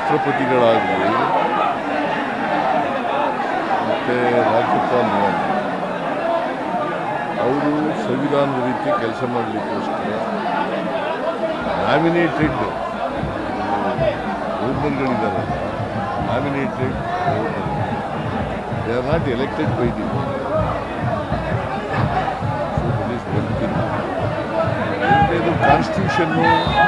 ರಾಷ್ಟ್ರಪತಿಗಳಾಗಲಿ ಮತ್ತು ರಾಜ್ಯಪಾಲರಾಗಲಿ ಅವರು ಸಂವಿಧಾನದ ರೀತಿ ಕೆಲಸ ಮಾಡಲಿಕ್ಕೋಸ್ಕರ ನಾಮಿನೇಟೆಡ್ ಗೌರ್ನರ್ಗಳಿದ್ದಾರಲ್ಲ nominated governor they are not elected by the ಎರಡನೇದು ಕಾನ್ಸ್ಟಿಟ್ಯೂಷನ್ನು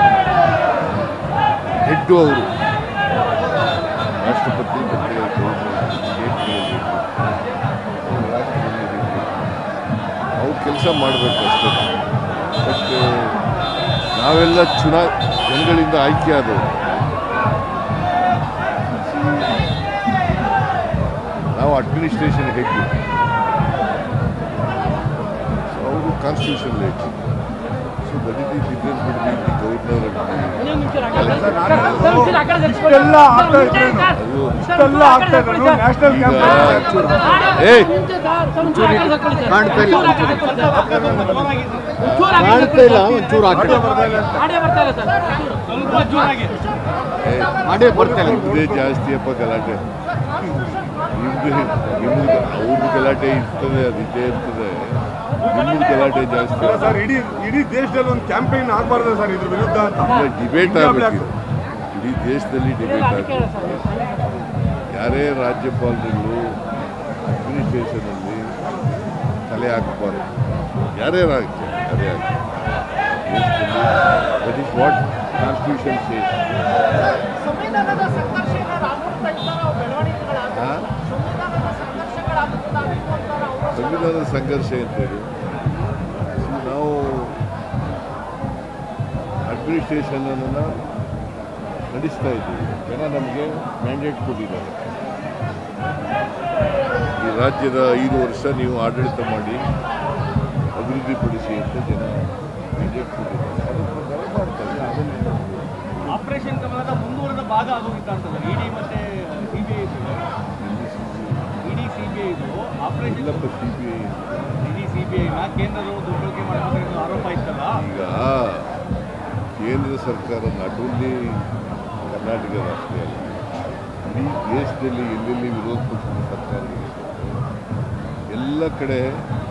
ಹೆಡ್ಡು ಅವರು ರಾಷ್ಟ್ರಪತಿ ಮತ್ತು ಗೌರ್ನರ್ ಸ್ಟೇಟ್ಗಳಲ್ಲಿ ರಾಷ್ಟ್ರದಲ್ಲಿ ಅವ್ರು ಕೆಲಸ ಮಾಡಬೇಕು ಅಷ್ಟೇ ಬಟ್ ನಾವೆಲ್ಲ ಚುನಾ ಜನಗಳಿಂದ ಆಯ್ಕೆ ಆದವರು ನಾವು ಅಡ್ಮಿನಿಸ್ಟ್ರೇಷನ್ ಹೆಡ್ ಅವರು constitution head so that is the difference between the governor ಇಷ್ಟೆಲ್ಲ ಆಗ್ತಾ ಇದ್ರು ಅದು ಇಷ್ಟೆಲ್ಲ ಆಗ್ತಾ ಇದ್ರು ನ್ಯಾಷನಲ್ ಈಗ ಕ್ಯಾಂಪ್ ಏಯ್ ಕಾಣ್ತಾ ಇಲ್ಲ ಕಾಣ್ತಾ ಇಲ್ಲ ಒಂಚೂರು ಆ ಕಡೆ ಏಯ್, ಮಾಡೇ ಬರ್ತಾರೆ ಇದೇ ಜಾಸ್ತಿ ಅಪ್ಪ ಗಲಾಟೆ ನಿಮ್ದು ನಿಮ್ದು ಅವ್ರದ್ದು ಗಲಾಟೆ ಇರ್ತದೆ ಅದು ಇದ್ದೇ ಇರ್ತದೆ ನಿಮ್ದು ಗಲಾಟೆ ಜಾಸ್ತಿ ಇಲ್ಲ ಸರ್ ಇಡೀ ಇಡೀ ದೇಶದಲ್ಲಿ ಒಂದು ಕ್ಯಾಂಪೇನ್ ಆಗ್ಬಾರ್ದು ಸರ್ ಇದ್ರ ವಿರುದ್ಧ ಅಂತ ಡಿಬೇಟ್ India ಆಗಬೇಕು ಇಡೀ ದೇಶದಲ್ಲಿ ಡಿಬೇಟ್ ಆಗಬೇಕು ಯಾರೇ ರಾಜ್ಯಪಾಲರುಗಳು ಅಡ್ಮಿನಿಸ್ಟ್ರೇಷನಲ್ಲಿ ತಲೆ ಹಾಕಬಾರ್ದು ಯಾರೇ ರಾಜ್ಯ ತಲೆ ಹಾಕಿ that is what constitution says ಸಂವಿಧಾನದ ಸಂಘರ್ಷಕ್ಕೆ ರಾಮೂರ್ತ ಇದ್ದಾರ ಬೆಳವಣಿಗೆಗಳಾಗ ಹಾಂ ಸಂವಿಧಾನದ ಸಂಘರ್ಷಗಳಾಗುತ್ತದಾಗಿತ್ತು ಅಂತಾರ ಅವರು ಸಂವಿಧಾನದ ಸಂಘರ್ಷ ಅಂತೇಳಿ ನಾವು ಅಡ್ಮಿನಿಸ್ಟ್ರೇಷನನ್ನು ನಡೆಸ್ತಾ ಇದ್ದೀವಿ ಜನ ನಮಗೆ ಮ್ಯಾಂಡೇಟ್ ಕೊಟ್ಟಿದ್ದಾರೆ ಈ ರಾಜ್ಯದ ಐದು ವರ್ಷ ನೀವು ಆಡಳಿತ ಮಾಡಿ ಅಭಿವೃದ್ಧಿಪಡಿಸಿ ಅಂತ ಜನ ಮ್ಯಾಂಡೇಟ್ ಕೊಟ್ಟಿದ್ದಾರೆ ಅದ್ರ ಪ್ರಕಾರ ಮಾಡ್ತಾ ಇದ್ದೀವಿ. ಅದನ್ನ ಆಪರೇಷನ್ ಕಮಲದ ಮುಂದುವರೆದ ಭಾಗ ಆಗೋಗಿತ್ತ ಅಂತಲ್ಲ ಇಡಿ ಮತ್ತೆ ಸಿಬಿಐ ಇಡಿ ಸಿಬಿಐ ಆಪರೇಷನ್ ಇಲ್ಲಪ್ಪ ಸಿ ಬಿ ಐ ಇಡಿ ಸಿಬಿಐನ ಕೇಂದ್ರದವರು ದುರ್ಬಳಕೆ ಮಾಡಬೇಕು ಅನ್ನೋ ಆರೋಪ ಇತ್ತಲ್ಲ ಈಗ ಕೇಂದ್ರ ಸರ್ಕಾರ ನಾಟ್ ಓನ್ಲಿ ಕರ್ನಾಟಕದ ಅಷ್ಟೇ ಅಲ್ಲ ಇಡೀ ದೇಶದಲ್ಲಿ ಎಲ್ಲೆಲ್ಲಿ ವಿರೋಧ ಪಕ್ಷದ ಸರ್ಕಾರಗಳಿದೆ ಎಲ್ಲ ಕಡೆ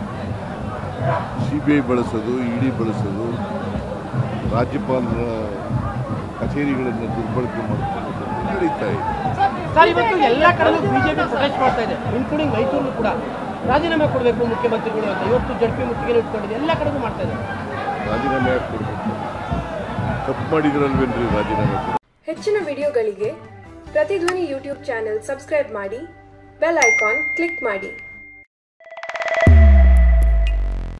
ಸಿ ಬಿ ಐ ಬಳಸೋದು ಇಡಿ ಬಳಸೋದು ರಾಜ್ಯಪಾಲರ ಕಚೇರಿಗಳನ್ನು ದುರ್ಬಳಕೆ ಮಾಡ್ಕೊಳ್ಳೋದು ನಡೀತಾ ಇದೆ ಸರ್ ಇವತ್ತು ಎಲ್ಲ ಕಡೆ ಬಿಜೆಪಿ ಪ್ರೊಟೆಸ್ಟ್ ಮಾಡ್ತಾ ಇದೆ ಇನ್ಕ್ಲೂಡಿಂಗ್ ಮೈಸೂರು ಕೂಡ ರಾಜೀನಾಮೆ ಕೊಡಬೇಕು ಮುಖ್ಯಮಂತ್ರಿಗಳು ಅಂತ ಇವತ್ತು ಜಡ್ಪಿ ಮುತ್ತಿಗೆ ಇಟ್ಕೊಂಡಿದೆ ಎಲ್ಲ ಕಡೆಗೂ ಮಾಡ್ತಾ ಇದೆ ರಾಜೀನಾಮೆ ಯಾಕೆ ಕೊಡಬೇಕು ತಪ್ಪು ಮಾಡಿದ್ರಲ್ವೇನ್ರಿ ರಾಜೀನಾಮೆ ಕೊಡೋದು? ಹೆಚ್ಚಿನ ವಿಡಿಯೋಗಳಿಗೆ ಪ್ರತಿಧ್ವನಿ ಯೂಟ್ಯೂಬ್ ಚಾನೆಲ್ ಸಬ್ಸ್ಕ್ರೈಬ್ ಮಾಡಿ ಬೆಲ್ ಐಕಾನ್ ಕ್ಲಿಕ್ ಮಾಡಿ